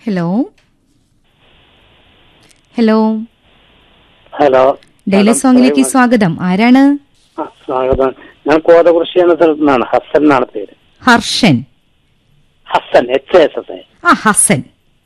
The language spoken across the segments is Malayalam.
ഹലോ ഹലോ ഹലോ ഡെയിലി സോങ്ങിലേക്ക് സ്വാഗതം ആരാണ് ആ, സ്വാഗതം ഞാൻ കോതകൃഷി എന്ന സ്ഥലത്ത് നിന്നാണ് ഹസൻ എന്നാണ് പേര് Harshan Hasan H S S ആ ഹസൻ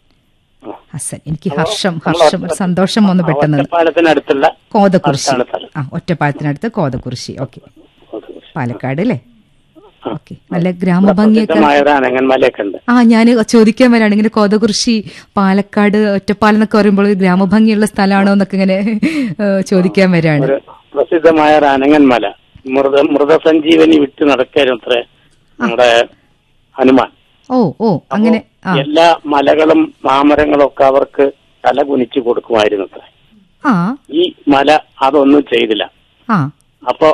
ഹസൻ എനിക്ക് ഹർഷം ഹർഷം ഒരു സന്തോഷം വന്നു പെട്ടെന്ന് ഒറ്റപ്പാലത്തിനടുത്തുള്ള കോതക്കുറിശി അടുത്താണ് സ്ഥലം. ആ ഒറ്റപ്പാലത്തിനടുത്ത് കോതക്കുറിശി ഓക്കെ കോതകൃഷി. പാലക്കാട് അല്ലേ ഓക്കെ നല്ല ഗ്രാമഭംഗിയൊക്കെ പ്രസിദ്ധമായ ഒരു അനങ്ങന്മലയൊക്കെ ഉണ്ട് ആ ഞാൻ ചോദിക്കാൻ വരാണ് ഇങ്ങനെ കോതകുറിശി പാലക്കാട് ഒറ്റപ്പാലം എന്നൊക്കെ പറയുമ്പോൾ ഒരു ഗ്രാമഭംഗിയുള്ള സ്ഥലമാണോ എന്നൊക്കെ ഇങ്ങനെ ഏ, ചോദിക്കാൻ വരാണ് ഒരു പ്രസിദ്ധമായ ഒരു അനങ്ങന്മല മൃത മൃതസഞ്ജീവനി വിട്ട് നടക്കായിരുന്നു അത്ര നമ്മുടെ ഹനുമാൻ ഓ ഓ അങ്ങനെ ആ എല്ലാ മലകളും മാമരങ്ങളും ഒക്കെ അവർക്ക് തല കുനിച്ചു കൊടുക്കുമായിരുന്നു അത്ര ആ ഈ മല അതൊന്നും ചെയ്തില്ല ആ അപ്പോ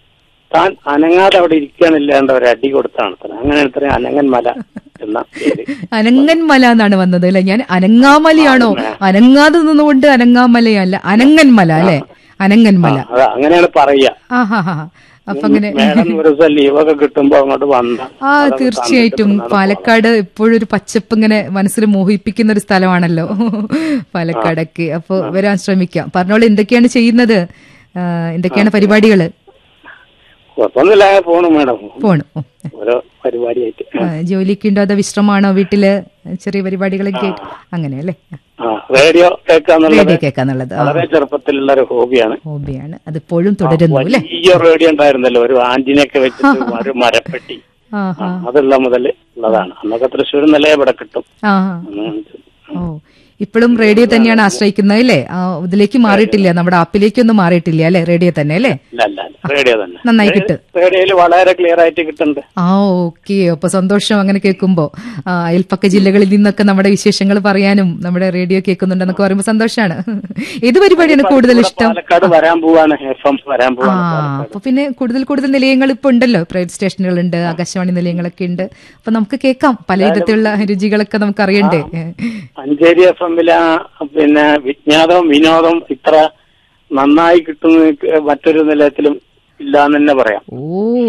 താൻ അനങ്ങാതെ അവിടെ ഇരിക്കാനില്ലാണ്ട് ഒരു അടി കൊടുത്താണ് അത്ര അങ്ങനെ ഇത്രയും അനങ്ങൻ മല എന്ന പേര് അനങ്ങൻമല എന്നാണ് വന്നത് അല്ലെ ഞാൻ അനങ്ങാമലയാണോ അനങ്ങാതെ നിന്നുകൊണ്ട് അനങ്ങാമലയല്ല അനങ്ങൻമല അല്ലെ അനങ്ങൻമല അത് അങ്ങനെയാണ് പറയുക ആ ഹാ ഹാ അപ്പൊ അങ്ങനെ മേഡം ഒരു ദിവസം ലീവൊക്കെ കിട്ടുമ്പോ അങ്ങോട്ട് വന്ന ആ തീർച്ചയായിട്ടും പാലക്കാട് എപ്പോഴും ഒരു പച്ചപ്പ് ഇങ്ങനെ മനസ്സിൽ മോഹിപ്പിക്കുന്ന ഒരു സ്ഥലമാണല്ലോ പാലക്കാടൊക്കെ അപ്പൊ വരാൻ ശ്രമിക്കാം പറഞ്ഞോളൂ എന്തൊക്കെയാണ് ചെയ്യുന്നത് ആ, എന്തൊക്കെയാണ് പരിപാടികള് കുഴപ്പമൊന്നുമില്ല പോണു മേഡം പോണു ഓ. ഓരോ പരിപാടിയായിട്ട് ആ, ജോലിക്ക് ഉണ്ടോ അതോ വിശ്രമാണോ വീട്ടില് ചെറിയ പരിപാടികളൊക്കെ ആയിട്ട് അങ്ങനെ അല്ലേ ആ റേഡിയോ കേൾക്കാന്നുള്ളത് റേഡിയോ കേൾക്കാന്നുള്ളത് ആ, വളരെ ചെറുപ്പത്തിലുള്ള ഒരു ഹോബിയാണ് ഹോബിയാണ് അത് ഇപ്പോഴും തുടരുന്നു അല്ലേ വലിയ റേഡിയോ ഉണ്ടായിരുന്നല്ലോ ഒരു ആന്റിനൊക്കെ വെച്ചിട്ട് ഒരു മരപ്പെട്ടി ആ ആ, അതുള്ള മുതൽ ഉള്ളതാണ് അന്നൊക്കെ തൃശ്ശൂർ നില ഇവിടെ കിട്ടും ആ അന്ന് ഓ ഇപ്പോഴും റേഡിയോ തന്നെയാണ് ആശ്രയിക്കുന്നത് അല്ലേ ആ, ഇതിലേക്ക് മാറിയിട്ടില്ല നമ്മുടെ ആപ്പിലേക്കൊന്നും മാറിയിട്ടില്ല അല്ലേ റേഡിയോ തന്നെ അല്ലേ ഇല്ല അല്ല അല്ല റേഡിയോ തന്നെ നന്നായി കിട്ടും റേഡിയോയിൽ വളരെ ക്ലിയർ ആയിട്ട് കിട്ടുന്നുണ്ട് ആ ഓക്കെ അപ്പൊ സന്തോഷം അങ്ങനെ കേൾക്കുമ്പോ ആ, അയൽപ്പക്ക ജില്ലകളിൽ നിന്നൊക്കെ നമ്മുടെ വിശേഷങ്ങൾ പറയാനും നമ്മുടെ റേഡിയോ കേൾക്കുന്നുണ്ടെന്നൊക്കെ പറയുമ്പോൾ സന്തോഷമാണ് ഏത് പരിപാടിയാണ് കൂടുതൽ ഇഷ്ടം പാലക്കാട് വരാൻ പോവാണ് എഫ് എം വരാൻ ആ പോവാണ് അപ്പൊ പിന്നെ കൂടുതൽ കൂടുതൽ നിലയങ്ങൾ ഇപ്പൊ ഉണ്ടല്ലോ പ്രൈവറ്റ് സ്റ്റേഷനുകളുണ്ട് ആകാശവാണി നിലയങ്ങളൊക്കെ ഉണ്ട് അപ്പൊ നമുക്ക് കേൾക്കാം പല വിധത്തിലുള്ള രുചികളൊക്കെ നമുക്ക് അറിയണ്ടേ മഞ്ചേരി എഫ് എമ്മിലെ പിന്നെ വിജ്ഞാതവും വിനോദവും ഇത്ര നന്നായി കിട്ടുന്ന മറ്റൊരു നിലയത്തിലും ഇല്ലാന്ന് തന്നെ പറയാം ഓ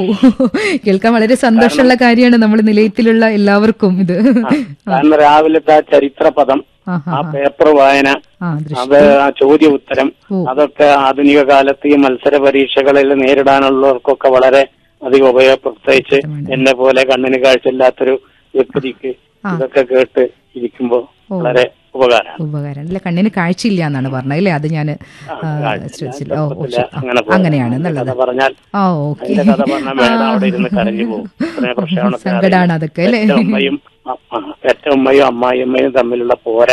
കേൾക്കാൻ വളരെ സന്തോഷമുള്ള കാര്യമാണ് നമ്മൾ നിലയത്തിലുള്ള എല്ലാവർക്കും ഇത് കാരണം രാവിലത്തെ ആ ചരിത്ര പദം ആഹാ. ആ പേപ്പർ വായന ആ ദൃശ്യം അത് ആ ചോദ്യ ഉത്തരം ഓ. അതൊക്കെ ആധുനിക കാലത്ത് ഈ മത്സര പരീക്ഷകളിൽ നേരിടാനുള്ളവർക്കൊക്കെ വളരെ അധികം ഉപയോഗ പ്രത്യേകിച്ച് എന്നെ പോലെ കണ്ണിന് കാഴ്ചയില്ലാത്തൊരു വ്യക്തിക്ക് ഇതൊക്കെ കേട്ട് ഇരിക്കുമ്പോ വളരെ ഉപകാരമാണ് ഉപകാരം അല്ലെ കണ്ണിന് കാഴ്ചയില്ല എന്നാണ് പറഞ്ഞത് അല്ലേ അത് ഞാൻ ശ്രദ്ധിച്ചില്ല ഓ ഓ, ശരി. ആ, അങ്ങനെ പോകും. അങ്ങനെയാണ് എന്നുള്ളത് കഥ പറഞ്ഞാൽ ആ ഓക്കെ അതിന്റെ കഥ പറഞ്ഞാൽ മേഡം അവിടെ ഇരുന്ന് കരഞ്ഞു പോകും ഇത്രയും പ്രക്ഷേപണത്തിന് സങ്കടാണ് അതൊക്കെ അല്ലേ പെറ്റ ഉമ്മയും അ- ആ, പെറ്റ ഉമ്മയും അമ്മായിയമ്മയും തമ്മിലുള്ള പോരാ